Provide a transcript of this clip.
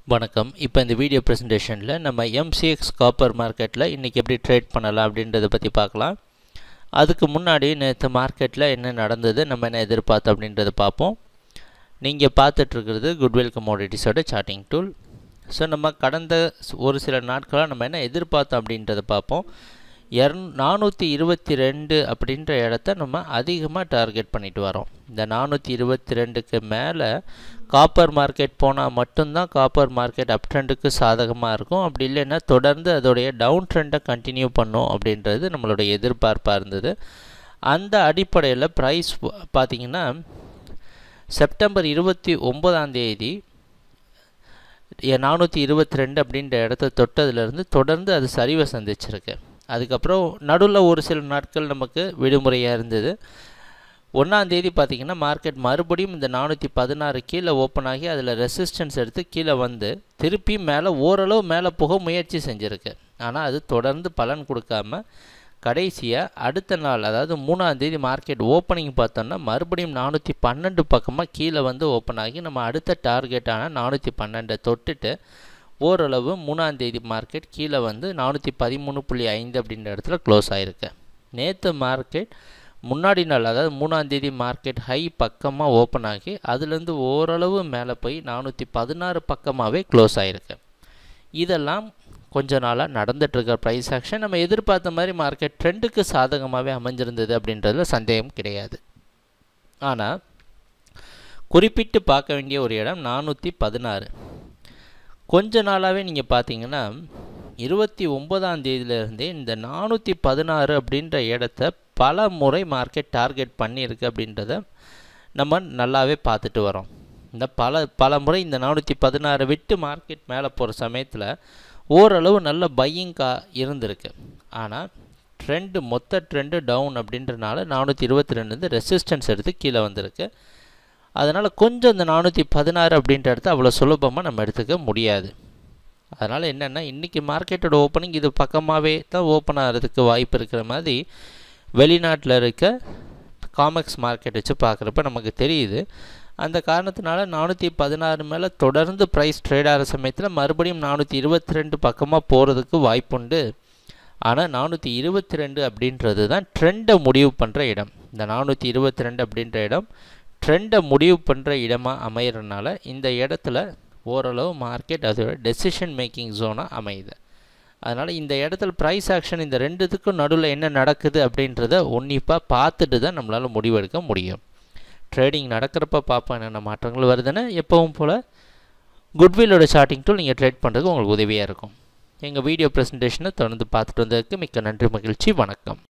வணக்கம் இப்போ இந்த வீடியோ ப்ரெசன்டேஷனில் நம்ம எம்சிஎக்ஸ் காப்பர் மார்க்கெட்டில் இன்றைக்கி எப்படி ட்ரேட் பண்ணலாம் அப்படின்றத பற்றி பார்க்கலாம் அதுக்கு முன்னாடி நேற்று மார்க்கெட்டில் என்ன நடந்தது நம்ம என்ன எதிர்பார்த்தோம் அப்படின்றத பார்ப்போம் நீங்கள் பார்த்துட்ருக்கிறது குட்வில் கமோடிட்டிஸோட சார்ட்டிங் டூல் ஸோ நம்ம கடந்த ஒரு சில நாட்களாக நம்ம என்ன எதிர்பார்த்தோம் அப்படின்றத பார்ப்போம் இரநூ நானூற்றி இருபத்தி ரெண்டு அப்படின்ற இடத்த நம்ம அதிகமாக டார்கெட் பண்ணிட்டு வரோம் இந்த நானூற்றி இருபத்தி ரெண்டுக்கு மேலே காப்பர் மார்க்கெட் போனால் மட்டும்தான் காப்பர் மார்க்கெட் அப் ட்ரெண்டுக்கு சாதகமாக இருக்கும் அப்படி இல்லைன்னா தொடர்ந்து அதோடைய டவுன் ட்ரெண்டை கண்டினியூ பண்ணும் அப்படின்றது நம்மளுடைய எதிர்பார்ப்பாக இருந்தது அந்த அடிப்படையில் ப்ரைஸ் பார்த்திங்கன்னா செப்டம்பர் இருபத்தி ஒம்பதாம் தேதி நானூற்றி இருபத்தி ரெண்டு அப்படின்ற இடத்த தொட்டதுலேருந்து தொடர்ந்து அது சரிவை சந்திச்சிருக்கு அதுக்கப்புறம் நடுவில் ஒரு சில நாட்கள் நமக்கு விடுமுறையாக இருந்தது ஒன்றாந்தேதி பார்த்திங்கன்னா மார்க்கெட் மறுபடியும் இந்த நானூற்றி பதினாறு கீழே ஓப்பன் ஆகி அதில் ரெசிஸ்டன்ஸ் எடுத்து கீழே வந்து திருப்பி மேலே ஓரளவு மேலே போக முயற்சி செஞ்சுருக்கு ஆனால் அது தொடர்ந்து பலன் கொடுக்காம கடைசியாக அடுத்த நாள் அதாவது மூணாந்தேதி மார்க்கெட் ஓப்பனிங் பார்த்தோன்னா மறுபடியும் நானூற்றி பன்னெண்டு பக்கமாக கீழே வந்து ஓப்பன் ஆகி நம்ம அடுத்த டார்கெட்டான நானூற்றி பன்னெண்டை தொட்டுட்டு ஓரளவு மூணாந்தேதி மார்க்கெட் கீழே வந்து நானூற்றி பதிமூணு புள்ளி ஐந்து அப்படின்ற இடத்துல க்ளோஸ் ஆகிருக்கு நேற்று மார்க்கெட் முன்னாடி நாள் அதாவது மூணாந்தேதி மார்க்கெட் ஹை பக்கமாக ஓப்பன் ஆகி அதுலேருந்து ஓரளவு மேலே போய் நானூற்றி பதினாறு பக்கமாகவே க்ளோஸ் ஆகிருக்கு இதெல்லாம் கொஞ்ச நாளாக நடந்துகிட்ருக்க ப்ரைஸ் ஆக்ஷன் நம்ம எதிர்பார்த்த மாதிரி மார்க்கெட் ட்ரெண்டுக்கு சாதகமாகவே அமைஞ்சிருந்தது அப்படின்றதுல சந்தேகம் கிடையாது ஆனால் குறிப்பிட்டு பார்க்க வேண்டிய ஒரு இடம் நானூற்றி பதினாறு கொஞ்ச நாளாகவே நீங்கள் பார்த்தீங்கன்னா இருபத்தி ஒம்பதாம் தேதியிலேருந்தே இந்த நானூற்றி பதினாறு அப்படின்ற இடத்த பல முறை மார்க்கெட் டார்கெட் பண்ணியிருக்கு அப்படின்றத நம்ம நல்லாவே பார்த்துட்டு வரோம் இந்த பல பல முறை இந்த நானூற்றி பதினாறு விட்டு மார்க்கெட் மேலே போகிற சமயத்தில் ஓரளவு நல்ல பையிங்கா இருந்திருக்கு ஆனால் ட்ரெண்டு மொத்த ட்ரெண்டு டவுன் அப்படின்றனால நானூற்றி இருபத்தி ரெண்டு ரெசிஸ்டன்ஸ் எடுத்து கீழே வந்திருக்கு அதனால் கொஞ்சம் இந்த நானூற்றி பதினாறு அப்படின்ற இடத்த அவ்வளோ சுலபமாக நம்ம எடுத்துக்க முடியாது அதனால் என்னென்னா இன்றைக்கி மார்க்கெட்டோட ஓப்பனிங் இது பக்கமாகவே தான் ஓப்பன் ஆகிறதுக்கு வாய்ப்பு இருக்கிற மாதிரி வெளிநாட்டில் இருக்க காமெக்ஸ் மார்க்கெட் வச்சு பார்க்குறப்ப நமக்கு தெரியுது அந்த காரணத்தினால நானூற்றி பதினாறு மேலே தொடர்ந்து ப்ரைஸ் ட்ரேட் ஆகிற சமயத்தில் மறுபடியும் நானூற்றி இருபத்தி ரெண்டு பக்கமாக போகிறதுக்கு வாய்ப்புண்டு ஆனால் நானூற்றி இருபத்தி ரெண்டு அப்படின்றது தான் ட்ரெண்டை முடிவு பண்ணுற இடம் இந்த நானூற்றி இருபத்தி ரெண்டு அப்படின்ற இடம் ட்ரெண்டை முடிவு பண்ணுற இடமாக அமைகிறனால இந்த இடத்துல ஓரளவு மார்க்கெட் அதோட டெசிஷன் மேக்கிங் ஜோனாக அமையுது அதனால் இந்த இடத்துல ப்ரைஸ் ஆக்ஷன் இந்த ரெண்டுத்துக்கும் நடுவில் என்ன நடக்குது அப்படின்றத உன்னிப்பாக பார்த்துட்டு தான் நம்மளால் முடிவெடுக்க முடியும் ட்ரேடிங் நடக்கிறப்ப பார்ப்போம் என்னென்ன மாற்றங்கள் வருதுன்னு எப்பவும் போல் குட்வில்லோட சார்ட்டிங் டூல் நீங்கள் ட்ரேட் பண்ணுறதுக்கு உங்களுக்கு உதவியாக இருக்கும் எங்கள் வீடியோ ப்ரெசன்டேஷனை தொடர்ந்து பார்த்துட்டு வந்ததுக்கு மிக்க நன்றி மகிழ்ச்சி வணக்கம்